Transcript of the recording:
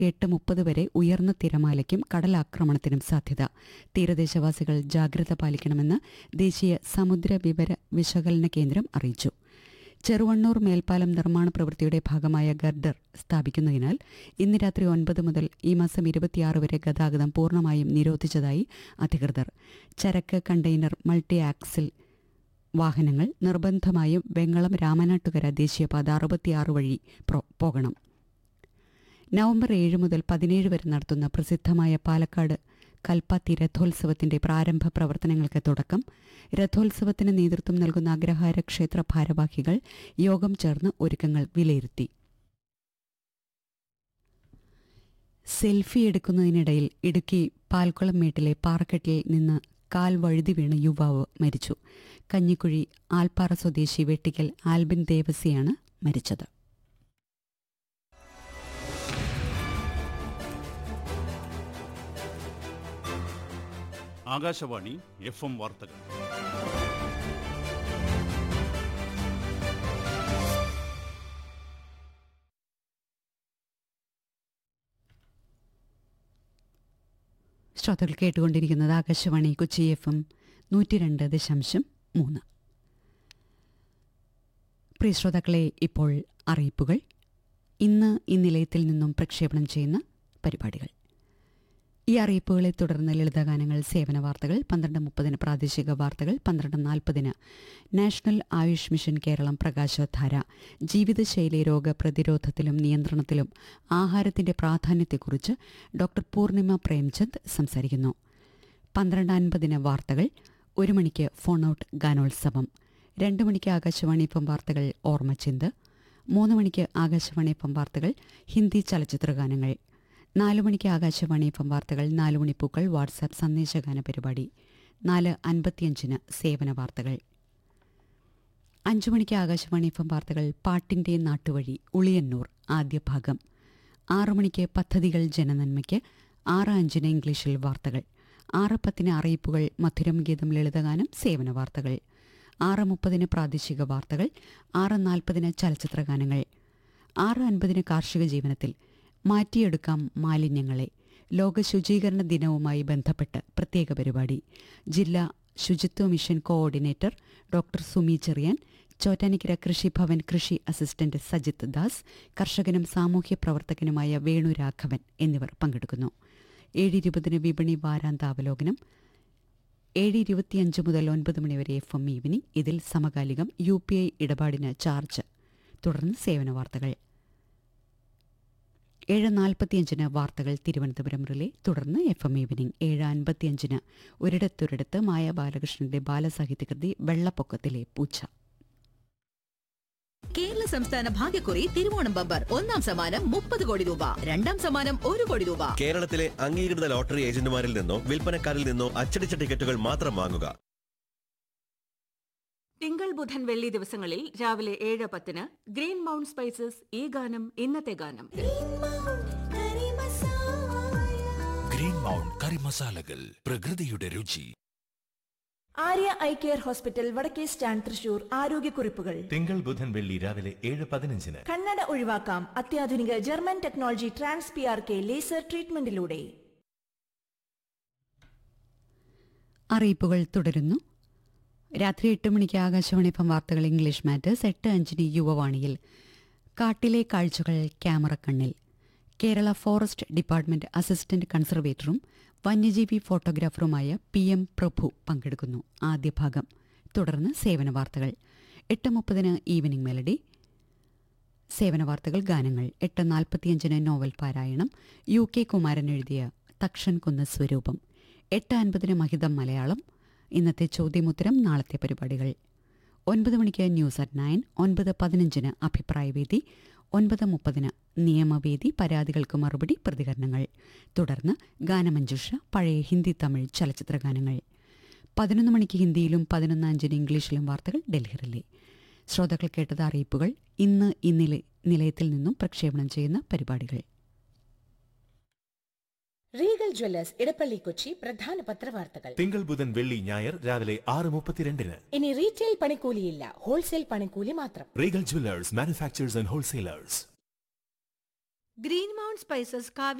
എട്ട് മുപ്പത് വരെ ഉയർന്ന തിരമാലയ്ക്കും കടലാക്രമണത്തിനും സാധ്യത തീരദേശവാസികൾ ജാഗ്രത പാലിക്കണമെന്ന് ദേശീയ സമുദ്ര വിവര വിശകലന കേന്ദ്രം അറിയിച്ചു ചെറുവണ്ണൂർ മേൽപ്പാലം നിർമ്മാണ പ്രവൃത്തിയുടെ ഭാഗമായ ഗർഡർ സ്ഥാപിക്കുന്നതിനാൽ ഇന്ന് രാത്രി ഒൻപത് മുതൽ ഈ മാസം ഇരുപത്തിയാറ് വരെ ഗതാഗതം പൂർണ്ണമായും നിരോധിച്ചതായി അധികൃതർ ചരക്ക് കണ്ടെയ്നർ മൾട്ടി ആക്സിൽ വാഹനങ്ങൾ നിർബന്ധമായും വെങ്ങളം രാമനാട്ടുകര ദേശീയപാത അറുപത്തിയാറ് വഴി പ്രോ- പോകണം നവംബർ ഏഴ് മുതൽ പതിനേഴ് വരെ നടത്തുന്ന പ്രസിദ്ധമായ പാലക്കാട് കൽപ്പാത്തി രഥോത്സവത്തിന്റെ പ്രാരംഭ പ്രവർത്തനങ്ങൾക്ക് തുടക്കം രഥോത്സവത്തിന് നേതൃത്വം നൽകുന്ന അഗ്രഹാര ക്ഷേത്ര ഭാരവാഹികൾ യോഗം ചേർന്ന് ഒരുക്കങ്ങൾ വിലയിരുത്തി സെൽഫി എടുക്കുന്നതിനിടയിൽ ഇടുക്കി പാൽക്കുളം മേട്ടിലെ പാറക്കെട്ടിൽ നിന്ന് കാൽ വഴുതി വീണ് യുവാവ് മരിച്ചു കഞ്ഞിക്കുഴി ആൽപ്പാറ സ്വദേശി വെട്ടിക്കൽ ആൽബിൻ ദേവസിയാണ് മരിച്ചത് ആകാശവാണി എഫ് എം വാർത്തകൾ ശ്രോതാക്കൾ കേട്ടുകൊണ്ടിരിക്കുന്നത് ആകാശവാണി കൊച്ചി എഫ് എം നൂറ്റി രണ്ട് ദശാംശം മൂന്ന് പ്രിയ ശ്രോതാക്കളെ ഇപ്പോൾ അറിയിപ്പുകൾ ഇന്ന് ഈ നിലയത്തിൽ നിന്നും പ്രക്ഷേപണം ചെയ്യുന്ന പരിപാടികൾ ഈ അറിയിപ്പുകളെ തുടർന്ന് ലളിതഗാനങ്ങൾ സേവന വാർത്തകൾ പന്ത്രണ്ട് മുപ്പതിന് പ്രാദേശിക വാർത്തകൾ പന്ത്രണ്ട് നാൽപ്പതിന് നാഷണൽ ആയുഷ് മിഷൻ കേരളം പ്രകാശധാര ജീവിതശൈലി രോഗ പ്രതിരോധത്തിലും നിയന്ത്രണത്തിലും ആഹാരത്തിന്റെ പ്രാധാന്യത്തെക്കുറിച്ച് ഡോക്ടർ പൂർണിമ പ്രേംചന്ദ് സംസാരിക്കുന്നു പന്ത്രണ്ട് അൻപതിന് വാർത്തകൾ ഒരു മണിക്ക് ഫോൺ ഔട്ട് ഗാനോത്സവം രണ്ട് മണിക്ക് ആകാശവാണി ഇപ്പം വാർത്തകൾ ഓർമ്മച്ചിന്ത് മൂന്ന് മണിക്ക് ആകാശവാണി ഇപ്പം വാർത്തകൾ ഹിന്ദി ചലച്ചിത്ര ഗാനങ്ങൾ നാല് മണിക്ക് ആകാശവാണി എഫ് എം വാർത്തകൾ നാല് മണിപ്പൂക്കൾ വാട്സാപ്പ് സന്ദേശഗാന പരിപാടി നാല് അൻപത്തിയഞ്ചിന് സേവന വാർത്തകൾ അഞ്ചു മണിക്ക് ആകാശവാണി എഫ് എം വാർത്തകൾ പാട്ടിൻ്റെ നാട്ടുവഴി ഉളിയന്നൂർ ആദ്യ ഭാഗം ആറു മണിക്ക് പദ്ധതികൾ ജനനന്മയ്ക്ക് ആറ് അഞ്ചിന് ഇംഗ്ലീഷിൽ വാർത്തകൾ ആറ് പത്തിന് അറിയിപ്പുകൾ മധുരം ഗീതം ലളിതഗാനം സേവന വാർത്തകൾ ആറ് മുപ്പതിന് പ്രാദേശിക വാർത്തകൾ ആറ് നാൽപ്പതിന് ചലച്ചിത്രഗാനങ്ങൾ ആറ് അൻപതിന് കാർഷിക ജീവനത്തിൽ മാറ്റിയെടുക്കാം മാലിന്യങ്ങളെ ലോക ശുചീകരണ ദിനവുമായി ബന്ധപ്പെട്ട് പ്രത്യേക പരിപാടി ജില്ലാ ശുചിത്വ mission coordinator doctor Sumi Cherian Chottanikkara Krishibhavan കൃഷി അസിസ്റ്റന്റ് സജിത്ത് ദാസ് കർഷകനും സാമൂഹ്യ പ്രവർത്തകനുമായ വേണു രാഘവൻ എന്നിവർ പങ്കെടുക്കുന്നു ഏഴ് ഇരുപതിന് വിപണി വാരാന്താവലോകനം ഏഴ് ഇരുപത്തിയഞ്ച് മുതൽ ഒൻപത് മണിവരെ എഫ് എം ഈവനിംഗ് ഇതിൽ സമകാലികം യു പി ഐ ഇടപാടിന് ചാർജ് തുടർന്ന് സേവന വാർത്തകൾ ഏഴ് നാൽപ്പത്തിയഞ്ചിന് വാർത്തകൾ തിരുവനന്തപുരം റിലേ തുടർന്ന് എഫ് എം ഈവനിംഗ് ഏഴ് അൻപത്തിയഞ്ചിന് ഒരിടത്തൊരിടത്ത് മായ ബാലകൃഷ്ണന്റെ ബാലസാഹിത്യകൃതി വെള്ളപ്പൊക്കത്തിലെ പൂച്ച കേരള സംസ്ഥാന ഭാഗ്യക്കുറി തിരുവോണം ബമ്പർ ഒന്നാം സമ്മാനം മുപ്പത് കോടി രൂപ രണ്ടാം സമ്മാനം ഒരു കോടി രൂപ കേരളത്തിലെ അംഗീകൃത ലോട്ടറി ഏജന്റുമാരിൽ നിന്നോ വിൽപ്പനക്കാരിൽ നിന്നോ അച്ചടിച്ച ടിക്കറ്റുകൾ മാത്രം വാങ്ങുക തിങ്കൾ ബുധൻ വെള്ളി ദിവസങ്ങളിൽ രാവിലെ ഏഴ് പത്തിന് ഗ്രീൻ മൗണ്ട് സ്പൈസസ് ഈ ഗാനം ഇന്നത്തെ ഗാനം ഗ്രീൻ മൗണ്ട് കറി മസാലകൾ പ്രകൃതിയുടെ രുചി ആര്യ ഐ കെയർ ഹോസ്പിറ്റൽ വടക്കേ സ്റ്റാൻഡ് തൃശൂർ ആരോഗ്യക്കുറിപ്പുകൾ തിങ്കൾ ബുധൻ വെള്ളി രാവിലെ ഏഴ് പതിനഞ്ചിന് കണ്ണട ഒഴിവാക്കാം അത്യാധുനിക German technology trans P R K laser ട്രീറ്റ്മെന്റിലൂടെ അറിയിപ്പുകൾ തുടരുന്നു രാത്രി എട്ട് മണിക്ക് ആകാശവാണി ഇപ്പം വാർത്തകൾ ഇംഗ്ലീഷ് മാറ്റേഴ്സ് എട്ട് അഞ്ചിന് യുവവാണിയിൽ കാട്ടിലെ കാഴ്ചകൾ ക്യാമറ കണ്ണിൽ കേരള ഫോറസ്റ്റ് ഡിപ്പാർട്ട്മെന്റ് അസിസ്റ്റന്റ് കൺസർവേറ്ററും വന്യജീവി ഫോട്ടോഗ്രാഫറുമായ പി എം പ്രഭു പങ്കെടുക്കുന്നു ആദ്യ ഭാഗം തുടർന്ന് സേവന വാർത്തകൾ എട്ട് മുപ്പതിന് ഈവനിംഗ് മെലഡി സേവന വാർത്തകൾ ഗാനങ്ങൾ എട്ട് നാൽപ്പത്തിയഞ്ചിന് നോവൽ പാരായണം യു കെ കുമാരൻ എഴുതിയ തക്ഷൻ കുന്ന് സ്വരൂപം എട്ട് അൻപതിന് മഹിതം മലയാളം ഇന്നത്തെ ചോദ്യമുത്തരം നാളത്തെ പരിപാടികൾ ഒൻപത് മണിക്ക് ന്യൂസ് അറ്റ് നയൻ ഒൻപത് പതിനഞ്ചിന് അഭിപ്രായവേദി ഒൻപത് മുപ്പതിന് നിയമവേദി പരാതികൾക്ക് മറുപടി പ്രതികരണങ്ങൾ തുടർന്ന് ഗാനമഞ്ജുഷ പഴയ ഹിന്ദി തമിഴ് ചലച്ചിത്ര ഗാനങ്ങൾ പതിനൊന്ന് മണിക്ക് ഹിന്ദിയിലും പതിനൊന്ന് അഞ്ചിന് ഇംഗ്ലീഷിലും വാർത്തകൾ ഡൽഹിയിലെ ശ്രോതാക്കൾ കേട്ടത് അറിയിപ്പുകൾ ഇന്ന് ഈ നില നിലയത്തിൽ നിന്നും പ്രക്ഷേപണം ചെയ്യുന്ന പരിപാടികൾ റീഗൽ ജ്വല്ലേഴ്സ് ഇടപ്പള്ളി കൊച്ചി പ്രധാന പത്രവാർത്തകൾ തിങ്കൾ ബുധൻ വെള്ളി ഞായർ രാവിലെ ആറ് മുപ്പത്തിരണ്ടിന് ഇനി റീറ്റെയിൽ പണിക്കൂലിയില്ല ഹോൾസെയിൽ പണിക്കൂലി മാത്രം റീഗൽ ജ്വല്ലേഴ്സ് മാനുഫാക്ചേഴ്സ് ആൻഡ് ഹോൾസെയിലേഴ്സ് ഗ്രീൻ മൗണ്ട് സ്പൈസസ് കാവ്യ